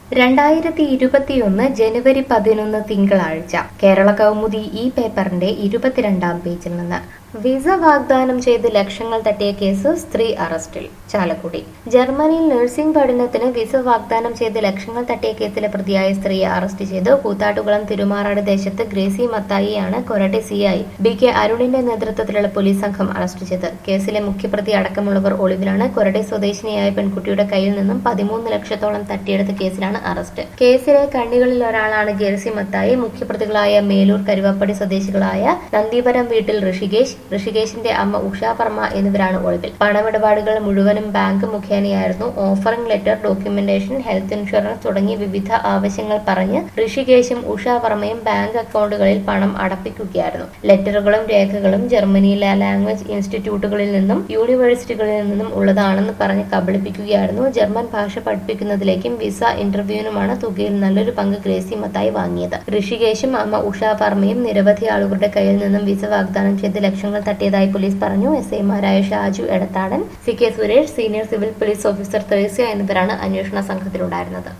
രണ്ടായിരത്തി ഇരുപത്തിയൊന്ന് ജനുവരി പതിനൊന്ന് തിങ്കളാഴ്ച കേരള കൗമുദി ഈ പേപ്പറിന്റെ ഇരുപത്തിരണ്ടാം പേജിൽ നിന്ന് വിസ വാഗ്ദാനം ചെയ്ത് ലക്ഷങ്ങൾ തട്ടിയ കേസ് സ്ത്രീ അറസ്റ്റിൽ ചാലക്കുടി ജർമ്മനിയിൽ നഴ്സിംഗ് പഠനത്തിന് വിസ വാഗ്ദാനം ചെയ്ത് ലക്ഷങ്ങൾ തട്ടിയ കേസിലെ പ്രതിയായ സ്ത്രീയെ അറസ്റ്റ് ചെയ്ത് കൂത്താട്ടുകുളം തിരുമാറാട് ദേശത്ത് ഗ്രേസി മത്തായിയാണ് കൊരട്ടെ സിഐ ബി കെ അരുണിന്റെ നേതൃത്വത്തിലുള്ള പോലീസ് സംഘം അറസ്റ്റ് ചെയ്തത് കേസിലെ മുഖ്യപ്രതി അടക്കമുള്ളവർ ഒളിവിലാണ് കൊരട്ടെ സ്വദേശിനിയായ പെൺകുട്ടിയുടെ കയ്യിൽ നിന്നും പതിമൂന്ന് ലക്ഷത്തോളം തട്ടിയെടുത്ത കേസിലാണ് അറസ്റ്റ് കേസിലെ കണ്ണികളിൽ ഒരാളാണ് ഗേർസി മത്തായി മുഖ്യപ്രതികളായ മേലൂർ കരുവപ്പടി സ്വദേശികളായ നന്ദിപുരം വീട്ടിൽ ഋഷികേശ് ഋഷികേശിന്റെ അമ്മ ഉഷ വർമ്മ എന്നിവരാണ് ഒളിവിൽ പണമിടപാടുകൾ മുഴുവനും ബാങ്ക് മുഖേനയായിരുന്നു offering letter documentation health insurance തുടങ്ങിയ വിവിധ ആവശ്യങ്ങൾ പറഞ്ഞ് ഋഷികേശും ഉഷ വർമ്മയും ബാങ്ക് അക്കൗണ്ടുകളിൽ പണം അടപ്പിക്കുകയായിരുന്നു ലെറ്ററുകളും രേഖകളും ജർമ്മനിയിലെ ലാംഗ്വേജ് ഇൻസ്റ്റിറ്റ്യൂട്ടുകളിൽ നിന്നും യൂണിവേഴ്സിറ്റികളിൽ നിന്നും ഉള്ളതാണെന്ന് പറഞ്ഞ് കബളിപ്പിക്കുകയായിരുന്നു ജർമ്മൻ ഭാഷ പഠിപ്പിക്കുന്നതിലേക്കും വിസ ഇന്റർവ്യൂവിനുമാണ് തുകയിൽ നല്ലൊരു പങ്ക് ഗ്രേസി മത്തായി വാങ്ങിയത് ഋഷികേശും അമ്മ ഉഷ വർമ്മയും നിരവധി ആളുകളുടെ കയ്യിൽ നിന്നും വിസ വാഗ്ദാനം ചെയ്ത് ലക്ഷങ്ങൾ തട്ടിയതായി പോലീസ് പറഞ്ഞു എസ് ഐമാരായ Shaju Edathadan C K Suresh senior civil police officer Theresia എന്നിവരാണ് അന്വേഷണ സംഘത്തിലുണ്ടായിരുന്നത്